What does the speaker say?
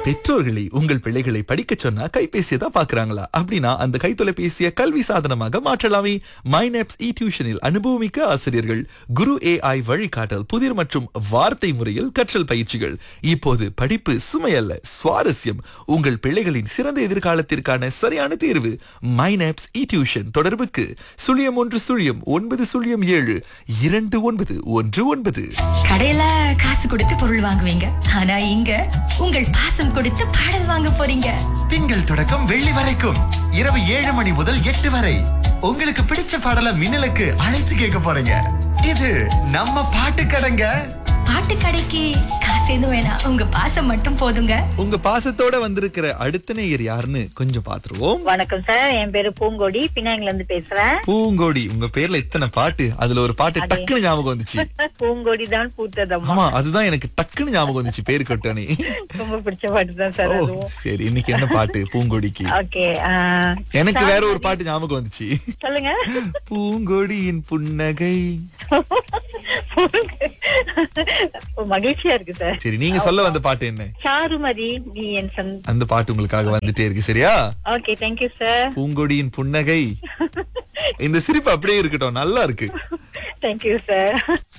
பெற்றோர்களை உங்கள் பிள்ளைகளை படிக்க சொன்னா கைபேசியை தான் பாக்குறாங்களா அப்படின்னா அந்த கைத்தொலைபேசியை கல்வி சாதனமாக மாற்றலாமே மைனப்ஸ் இ டியூஷனில் அனுபவமிக்க ஆசிரியர்கள் குரு ஏஐ வழிகாட்டல் புதிர் மற்றும் வார்த்தை முறையில் கற்றல் பயிற்சிகள் இப்போது படிப்பு சுமையல்ல சுவாரஸ்யம் உங்கள் பிள்ளைகளின் சிறந்த எதிர்காலத்திற்கான சரியான தேர்வு மைனப்ஸ் இ டியூஷன் தொடர்புக்கு சுழியம் ஒன்று சுழியம் ஒன்பது சுழியம் ஏழு இரண்டு ஒன்பது ஒன்று ஒன்பது கடையில காசு கொடுத்து பொருள் வாங்குவீங்க ஆனா இங்க உங்கள் பாசம் கொடுத்து பாடல் வாங்க போறீங்க திங்கள் தொடக்கம் வெள்ளி வரைக்கும் இரவு ஏழு மணி முதல் எட்டு வரை உங்களுக்கு பிடிச்ச பாடல மின்னலுக்கு அழைத்து கேட்க போறீங்க இது நம்ம பாட்டு கடைங்க பாட்டு கடைக்கு காசு எதுவும் வேணாம் உங்க பாசம் மட்டும் போதுங்க உங்க பாசத்தோட வந்திருக்கிற அடுத்த நேயர் யாருன்னு கொஞ்சம் பாத்துருவோம் வணக்கம் சார் என் பேரு பூங்கொடி பினாங்கில இருந்து பேசுறேன் பூங்கோடி உங்க பேர்ல இத்தனை பாட்டு அதுல ஒரு பாட்டு அடே. டக்குன்னு ஞாபகம் வந்துச்சு பூங்கொடி தான் பூத்ததம்மா ஆமா அதுதான் எனக்கு டக்குன்னு ஞாபகம் வந்துச்சு பேரு கட்டானே ரொம்ப பிடிச்ச பாட்டு தான் சார் ஓ அதுவும் சரி இன்னைக்கு என்ன பாட்டு பூங்கொடிக்கு ஓகே எனக்கு வேற ஒரு பாட்டு ஞாபகம் வந்துச்சு சொல்லுங்க பூங்கொடியின் புன்னகை மகிழ்ச்சியா இருக்கு சார் சரி நீங்க சொல்ல வந்த பாட்டு என்ன சாருமதி நீ என் சன் அந்த பாட்டு உங்களுக்காக வந்துட்டே இருக்கு சரியா ஓகே தேங்க்யூ சார் பூங்கொடியின் புன்னகை இந்த சிரிப்பு அப்படியே இருக்கட்டும் நல்லா இருக்கு தேங்க்யூ சார்